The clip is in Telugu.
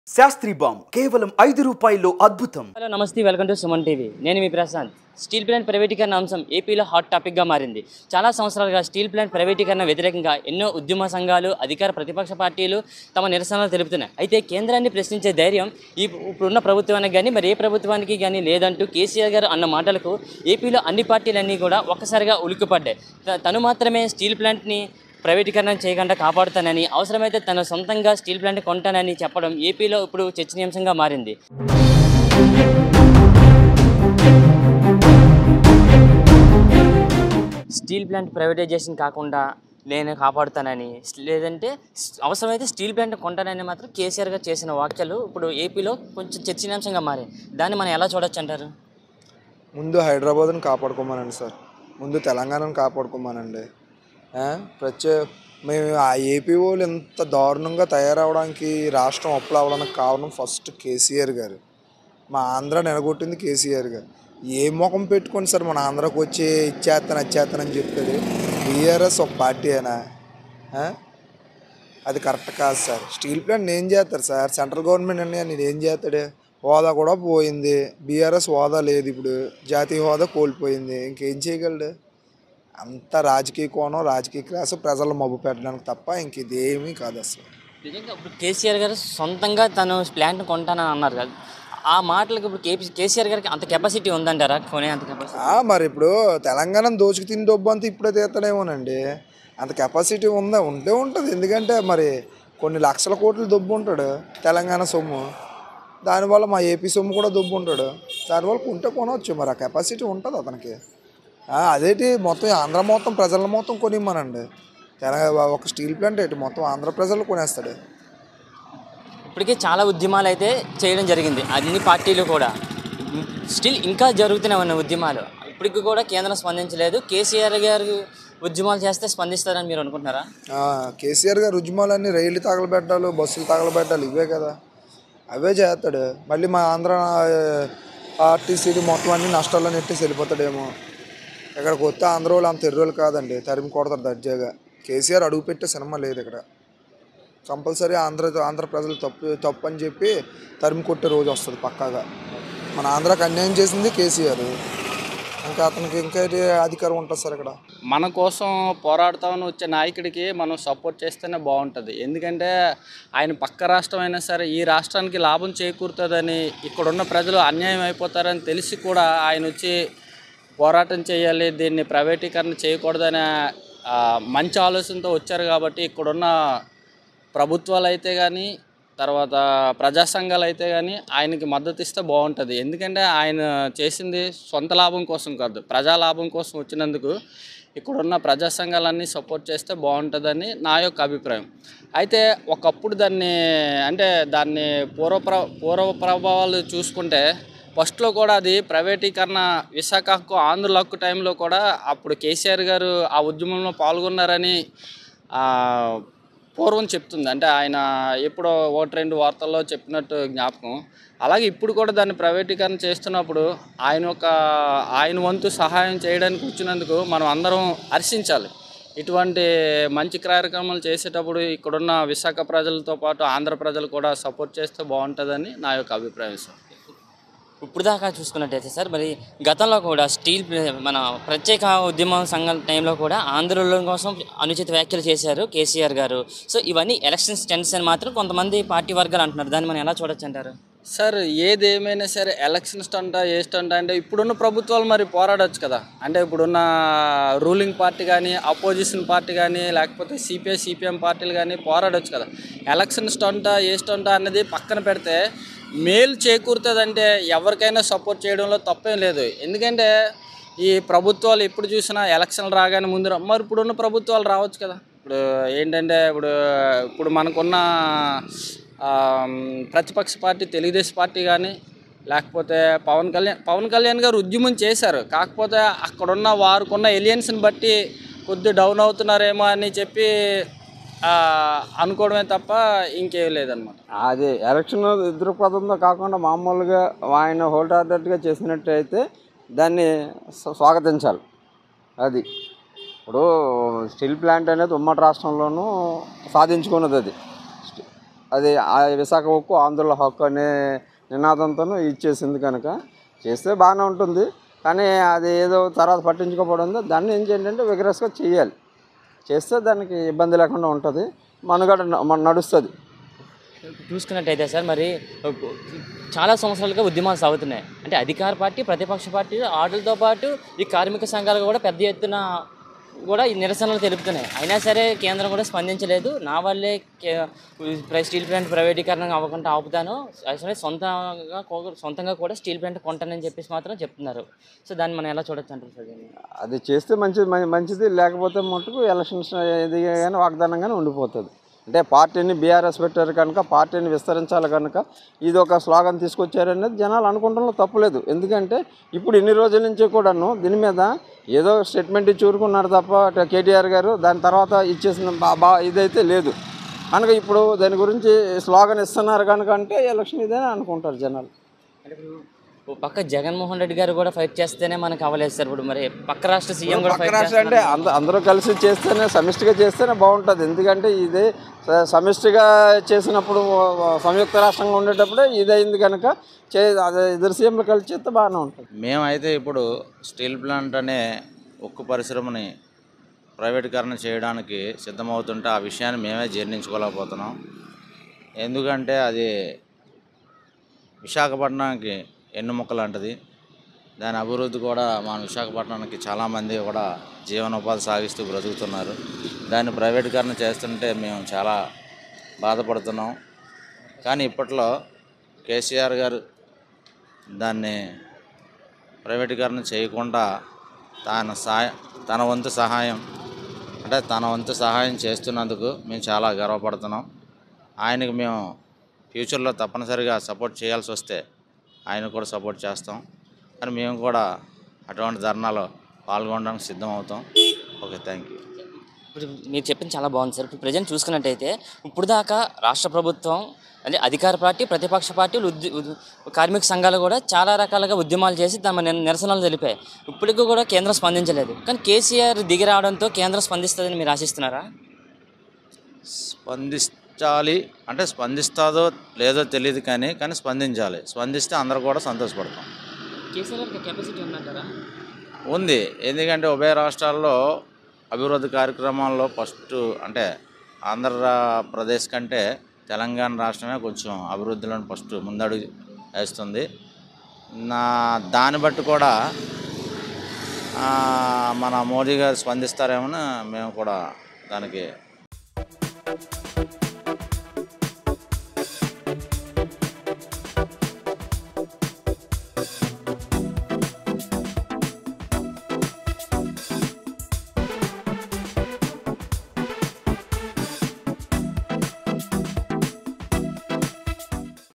శాస్త్రి బామ్ కేవలం ఐదు రూపాయల్లో అద్భుతం హలో నమస్తే వెల్కమ్ టు సుమన్ టీవీ నేను మీ ప్రశాంత్ స్టీల్ ప్లాంట్ ప్రైవేటీకరణ అంశం ఏపీలో హాట్ టాపిక్గా మారింది చాలా సంవత్సరాలుగా స్టీల్ ప్లాంట్ ప్రైవేటీకరణ వ్యతిరేకంగా ఎన్నో ఉద్యమ సంఘాలు అధికార ప్రతిపక్ష పార్టీలు తమ నిరసనలు తెలుపుతున్నాయి అయితే కేంద్రాన్ని ప్రశ్నించే ధైర్యం ఈ ఇప్పుడున్న ప్రభుత్వానికి కానీ మరి ఏ ప్రభుత్వానికి కానీ లేదంటూ కేసీఆర్ గారు అన్న మాటలకు ఏపీలో అన్ని పార్టీలన్నీ కూడా ఒక్కసారిగా ఉలిక్కిపడ్డాయి త- తను మాత్రమే స్టీల్ ప్లాంట్ని ప్రైవేటీకరణ చేయకుండా కాపాడుతానని అవసరమైతే తను సొంతంగా స్టీల్ ప్లాంట్ కొంటానని చెప్పడం ఏపీలో ఇప్పుడు చర్చనీయాంశంగా మారింది స్టీల్ ప్లాంట్ ప్రైవేటైజేషన్ కాకుండా నేను కాపాడుతానని లేదంటే స్- అవసరమైతే స్టీల్ ప్లాంట్ కొంటానని మాత్రం కేసీఆర్ గారు చేసిన వ్యాఖ్యలు ఇప్పుడు ఏపీలో కొంచెం చర్చనీయాంశంగా మారాయి దాన్ని మనం ఎలా చూడొచ్చు అంటారు ముందు హైదరాబాద్ని కాపాడుకోమనండి సార్ ముందు తెలంగాణను కాపాడుకోమనండి ఆ? ప్రత్యే మేము ఆ ఏపీ వాళ్ళు ఇంత దారుణంగా తయారవడానికి రాష్ట్రం అప్పులు అవ్వడానికి కారణం ఫస్ట్ కేసీఆర్ గారు మా ఆంధ్ర నిలగొట్టింది కేసీఆర్ గారు ఏ ముఖం పెట్టుకొని సార్ మన ఆంధ్రాకి వచ్చి ఇచ్చేస్తాను ఇచ్చేస్తానని చెప్తాడు బీఆర్ఎస్ ఒక పార్టీ అయినా ఆ? అది కరెక్ట్ కాదు సార్ స్టీల్ ప్లాంట్ ఏం చేస్తారు సార్ సెంట్రల్ గవర్నమెంట్ అన్నీ నేను ఏం చేస్తాడు హోదా కూడా పోయింది బీఆర్ఎస్ హోదా లేదు ఇప్పుడు జాతీయ హోదా కోల్పోయింది ఇంకేం చేయగలడు అంత రాజకీయ కోణం రాజకీయ క్లాసు ప్రజలు మబ్బు పెట్టడానికి తప్ప ఇంక ఇదేమీ కాదు అసలు నిజంగా ఇప్పుడు కేసీఆర్ గారు సొంతంగా తను ప్లాంట్ కొంటానని అన్నారు కదా ఆ మాటలకు ఇప్పుడు కేపీ కేసీఆర్ గారికి అంత కెపాసిటీ ఉందంటారా కొనే అంత కెపాసిటీ ఆ, మరి ఇప్పుడు తెలంగాణ దోచుకు తిని డబ్బు అంతా ఇప్పుడే తీస్తాడేమోనండి అంత కెపాసిటీ ఉందా ఉంటే ఉంటుంది ఎందుకంటే మరి కొన్ని లక్షల కోట్లు దొబ్బు ఉంటాడు తెలంగాణ సొమ్ము దానివల్ల మా ఏపీ సొమ్ము కూడా దొబ్బు ఉంటాడు దానివల్ల కొంటే కొనవచ్చు మరి ఆ కెపాసిటీ ఉంటుంది అతనికి ఆ, అదేంటి మొత్తం ఆంధ్ర మొత్తం ప్రజల మొత్తం కొనిమ్మనండి తెలంగాణ ఒక స్టీల్ ప్లాంట్ ఏంటి మొత్తం ఆంధ్ర ప్రజలు కొనేస్తాడు ఇప్పటికే చాలా ఉద్యమాలు అయితే చేయడం జరిగింది అన్ని పార్టీలు కూడా స్టిల్ ఇంకా జరుగుతూనే ఉన్న ఉద్యమాలు ఇప్పటికి కూడా కేంద్రం స్పందించలేదు కేసీఆర్ గారు ఉద్యమాలు చేస్తే స్పందిస్తారని మీరు అనుకుంటున్నారా ఆ, కేసీఆర్ గారు ఉద్యమాలన్నీ రైళ్లు తగలబెట్టాలి బస్సులు తగలబెట్టాలి ఇవే కదా అవే చేస్తాడు మళ్ళీ మా ఆంధ్ర ఆర్టీసీలు మొత్తం అన్ని నష్టాల్లో నెట్టేసి వెళ్ళిపోతాడేమో ఇక్కడికి వస్తే ఆంధ్ర వాళ్ళు అంత ఎర్రోళ్ళు కాదండి తరిమి కొడతారు దర్జాగా కేసీఆర్ అడుగు పెట్టే సినిమా లేదు ఇక్కడ కంపల్సరీ ఆంధ్ర ఆంధ్ర ప్రజలు తప్పు తప్పు అని చెప్పి తరిమి కొట్టే రోజు వస్తుంది పక్కాగా మన ఆంధ్రాకి అన్యాయం చేసింది కేసీఆర్ ఇంకా అతనికి ఇంకా ఏ అధికారం ఉంటుంది సార్ ఇక్కడ మన కోసం పోరాడుతామని వచ్చే నాయకుడికి మనం సపోర్ట్ చేస్తేనే బాగుంటుంది ఎందుకంటే ఆయన పక్క రాష్ట్రం అయినా సరే ఈ రాష్ట్రానికి లాభం చేకూరుతుందని ఇక్కడున్న ప్రజలు అన్యాయం అయిపోతారని తెలిసి కూడా ఆయన వచ్చి పోరాటం చేయాలి దీన్ని ప్రైవేటీకరణ చేయకూడదనే ఆ, మంచి ఆలోచనతో వచ్చారు కాబట్టి ఇక్కడున్న ప్రభుత్వాలు అయితే కానీ తర్వాత ప్రజా సంఘాలు అయితే కానీ ఆయనకి మద్దతు ఇస్తే బాగుంటుంది ఎందుకంటే ఆయన చేసింది సొంత లాభం కోసం కాదు ప్రజా లాభం కోసం వచ్చినందుకు ఇక్కడున్న ప్రజా సంఘాలన్నీ సపోర్ట్ చేస్తే బాగుంటుందని నా యొక్క అభిప్రాయం అయితే ఒకప్పుడు దాన్ని అంటే దాన్ని పూర్వప్ర పూర్వ ప్రభావాలు చూసుకుంటే ఫస్ట్లో కూడా అది ప్రైవేటీకరణ విశాఖ హక్కు ఆంధ్రుల హక్కు టైంలో కూడా అప్పుడు కేసీఆర్ గారు ఆ ఉద్యమంలో పాల్గొన్నారని ఆ, పూర్వం చెప్తుంది అంటే ఆయన ఎప్పుడో ఒకటి రెండు వార్తల్లో చెప్పినట్టు జ్ఞాపకం అలాగే ఇప్పుడు కూడా దాన్ని ప్రైవేటీకరణ చేస్తున్నప్పుడు ఆయన ఒక ఆయన వంతు సహాయం చేయడానికి వచ్చినందుకు మనం అందరం హర్షించాలి ఇటువంటి మంచి కార్యక్రమాలు చేసేటప్పుడు ఇక్కడున్న విశాఖ ప్రజలతో పాటు ఆంధ్ర ప్రజలు కూడా సపోర్ట్ చేస్తే బాగుంటుందని నా యొక్క అభిప్రాయం సార్ ఇప్పుడు దాకా చూసుకున్నట్టయితే సార్ మరి గతంలో కూడా స్టీల్ ప్ల- మన ప్రత్యేక ఉద్యమ సంఘం టైంలో కూడా ఆంధ్రుల కోసం అనుచిత వ్యాఖ్యలు చేశారు కేసీఆర్ గారు సో ఇవన్నీ ఎలక్షన్ స్టెంట్స్ అని మాత్రం కొంతమంది పార్టీ వర్గాలు అంటున్నారు దాన్ని మనం ఎలా చూడొచ్చు అంటారు సార్ ఏది ఏమైనా సరే ఎలక్షన్ స్టంట్ ఏ స్టంట్ అంటే ఇప్పుడున్న ప్రభుత్వాలు మరి పోరాడొచ్చు కదా అంటే ఇప్పుడున్న రూలింగ్ పార్టీ కానీ అపోజిషన్ పార్టీ కానీ లేకపోతే సిపిఐ సిపిఎం పార్టీలు కానీ పోరాడొచ్చు కదా ఎలక్షన్ స్టంట్ ఏ స్టంట్ అన్నది పక్కన పెడితే మేలు చేకూరుతుందంటే ఎవరికైనా సపోర్ట్ చేయడంలో తప్పేం లేదు ఎందుకంటే ఈ ప్రభుత్వాలు ఎప్పుడు చూసినా ఎలక్షన్లు రాగానే ముందు రా- మరి ఇప్పుడున్న ప్రభుత్వాలు రావచ్చు కదా ఇప్పుడు ఏంటంటే ఇప్పుడు ఇప్పుడు మనకున్న ఆ, ప్రతిపక్ష పార్టీ తెలుగుదేశం పార్టీ కానీ లేకపోతే పవన్ కళ్యాణ్ పవన్ కళ్యాణ్ గారు ఉద్యమం చేశారు కాకపోతే అక్కడున్న వారికున్న ఎలియన్స్ని బట్టి కొద్ది డౌన్ అవుతున్నారేమో అని చెప్పి ఆ, అనుకోవడమే తప్ప ఇంకేం లేదనమాట అది ఎలక్షన్ దృక్పథంతో కాకుండా మామూలుగా ఆయన హోల్డ్ ఆర్డర్గా చేసినట్టయితే దాన్ని స్వ- స్వాగతించాలి అది ఇప్పుడు స్టీల్ ప్లాంట్ అనేది ఉమ్మడి రాష్ట్రంలోనూ సాధించుకున్నది అది అది ఆ విశాఖ హక్కు ఆంధ్రుల హక్కు అనే నినాదంతోనూ ఇచ్చేసింది కనుక చేస్తే బాగానే ఉంటుంది కానీ అది ఏదో తర్వాత పట్టించుకోకపోవడం దాన్ని ఏం చేయండి అంటే విగ్రస్గా చేయాలి చేస్తే దానికి ఇబ్బంది లేకుండా ఉంటుంది మనుగడ న- మన నడుస్తుంది చూసుకున్నట్టయితే సార్ మరి చాలా సంవత్సరాలుగా ఉద్యమాలు సాగుతున్నాయి అంటే అధికార పార్టీ ప్రతిపక్ష పార్టీ ఆటలతో పాటు ఈ కార్మిక సంఘాలు కూడా పెద్ద ఎత్తున కూడా ఈ నిరసనలు తెలుపుతున్నాయి అయినా సరే కేంద్రం కూడా స్పందించలేదు నా వల్లే కే- ప్ర- స్టీల్ ప్లాంట్ ప్రైవేటీకరణ అవ్వకుండా ఆపుతాను అసలు సొంతంగా కో- సొంతంగా కూడా స్టీల్ ప్లాంట్ కొంటానని చెప్పేసి మాత్రం చెప్తున్నారు సో దాన్ని మనం ఎలా చూడొచ్చు అంటారు సార్ దీన్ని? అది చేస్తే మంచిది మం- మంచిది లేకపోతే మటుకు ఎలక్షన్స్ ఇది కానీ వాగ్దానంగానే ఉండిపోతుంది అంటే పార్టీని బీఆర్ఎస్ పెట్టారు కనుక పార్టీని విస్తరించాలి కనుక ఇది ఒక స్లోగన్ తీసుకొచ్చారనేది జనాలు అనుకుంటంలో తప్పులేదు ఎందుకంటే ఇప్పుడు ఇన్ని రోజుల నుంచి కూడాను దీని మీద ఏదో స్టేట్మెంట్ ఇచ్చి ఊరుకున్నారు తప్ప అటు కేటీఆర్ గారు దాని తర్వాత ఇచ్చేసిన బా బా ఇదైతే లేదు కనుక ఇప్పుడు దాని గురించి స్లోగన్ ఇస్తున్నారు కనుక అంటే ఎలక్షన్ ఇదే అనుకుంటారు జనాలు అంటే ఇప్పుడు ఓ పక్క జగన్మోహన్ రెడ్డి గారు కూడా ఫైట్ చేస్తేనే మనకు అవ్వలేదు సార్ ఇప్పుడు మరి పక్క రాష్ట్ర సీఎం కూడా పక్క ఫైట్ రాష్ట్రం అంటే అంద అందరూ కలిసి చేస్తేనే సమిష్టిగా చేస్తేనే బాగుంటుంది ఎందుకంటే ఇదే స- సమిష్టిగా చేసినప్పుడు సంయుక్త రాష్ట్రంగా ఉండేటప్పుడే ఇదైంది కనుక చే అదే ఇద్దరు సీఎంలు కలిసి చేస్తే బాగానే ఉంటుంది మేమైతే ఇప్పుడు స్టీల్ ప్లాంట్ అనే ఉక్కు పరిశ్రమని ప్రైవేటీకరణ చేయడానికి సిద్ధమవుతుంటే ఆ విషయాన్ని మేమే జీర్ణించుకోలేకపోతున్నాం ఎందుకంటే అది విశాఖపట్నానికి ఎన్నుముక్క లాంటిది దాని అభివృద్ధి కూడా మన విశాఖపట్నానికి చాలామంది కూడా జీవనోపాధి సాగిస్తూ బ్రతుకుతున్నారు దాన్ని ప్రైవేటీకరణ చేస్తుంటే మేము చాలా బాధపడుతున్నాం కానీ ఇప్పట్లో కేసీఆర్ గారు దాన్ని ప్రైవేటీకరణ చేయకుండా తన సాయ తన వంతు సహాయం అంటే తన వంతు సహాయం చేస్తున్నందుకు మేము చాలా గర్వపడుతున్నాం ఆయనకు మేము ఫ్యూచర్లో తప్పనిసరిగా సపోర్ట్ చేయాల్సి వస్తే ఆయన కూడా సపోర్ట్ చేస్తాం కానీ మేము కూడా అటువంటి ధర్నాలో పాల్గొనడానికి సిద్ధం అవుతాం ఓకే థ్యాంక్ యూ ఇప్పుడు మీరు చెప్పింది చాలా బాగుంది సార్ ఇప్పుడు ప్రజెంట్ చూసుకున్నట్టయితే ఇప్పుడు దాకా రాష్ట్ర ప్రభుత్వం అంటే అధికార పార్టీ ప్రతిపక్ష పార్టీలు ఉద్య ఉద్- కార్మిక సంఘాలు కూడా చాలా రకాలుగా ఉద్యమాలు చేసి తమ నిర- నిరసనలు తెలిపాయి ఇప్పటికీ కూడా కేంద్రం స్పందించలేదు కానీ కేసీఆర్ దిగి రావడంతో కేంద్రం స్పందిస్తుందని మీరు ఆశిస్తున్నారా స్పందించాలి అంటే స్పందిస్తుందో లేదో తెలియదు కానీ కానీ స్పందించాలి స్పందిస్తే అందరూ కూడా సంతోషపడతాం కేసీఆర్ కెపాసిటీ ఉందంటారా ఉంది ఎందుకంటే ఉభయ రాష్ట్రాల్లో అభివృద్ధి కార్యక్రమాల్లో ఫస్ట్ అంటే ఆంధ్రప్రదేశ్ కంటే తెలంగాణ రాష్ట్రమే కొంచెం అభివృద్ధిలో ఫస్ట్ ముందడుగు వేస్తుంది నా దాన్ని బట్టి కూడా ఆ, మన మోడీ గారు స్పందిస్తారేమో మేము కూడా దానికి